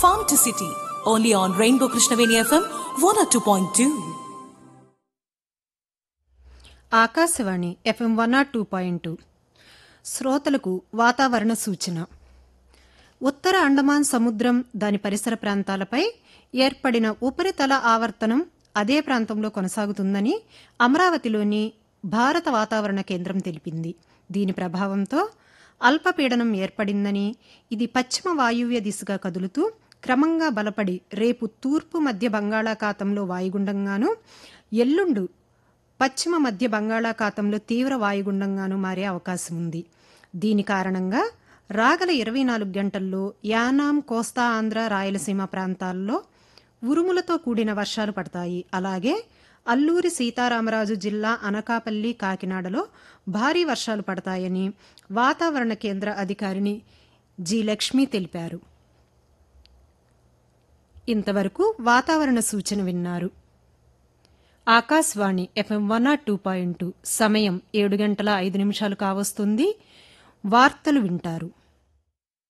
Farm to City, only on Rainbow Krishnaveni FM 102.2. Akashvani FM one naught two point two శ్రోతలకు వాతావరణ సూచన ఉత్తర అండమాన్ సముద్రం దాని పరిసర ప్రాంతాలపై ఏర్పడిన ఉపరితల ఆవర్తనం అదే ప్రాంతంలో కొనసాగుతుందని అమరావతిలోని భారత వాతావరణ కేంద్రం తెలిపింది దీని ప్రభావంతో అల్పపీడనం ఏర్పడిందని ఇది పశ్చిమ వాయువ్య దిశగా కదులుతూ క్రమంగా బలపడి రేపు తూర్పు మధ్య బంగాళాఖాతంలో వాయుగుండంగాను ఎల్లుండు పశ్చిమ మధ్య బంగాళాఖాతంలో తీవ్ర వాయుగుండంగాను మారే అవకాశం ఉంది దీని కారణంగా రాగల ఇరవై నాలుగు గంటల్లో యానాం కోస్తా ఆంధ్ర రాయలసీమ ప్రాంతాల్లో ఉరుములతో కూడిన వర్షాలు పడతాయి అలాగే అల్లూరి సీతారామరాజు జిల్లా అనకాపల్లి కాకినాడలో భారీ వర్షాలు పడతాయని వాతావరణ కేంద్ర అధికారిని జి లక్ష్మి తెలిపారు ఇంతవరకు వాతావరణ సూచన విన్నారు Akashvani FM one naught two point two సమయం ఏడు గంటల ఐదు నిమిషాలు కావస్తుంది వార్తలు వింటారు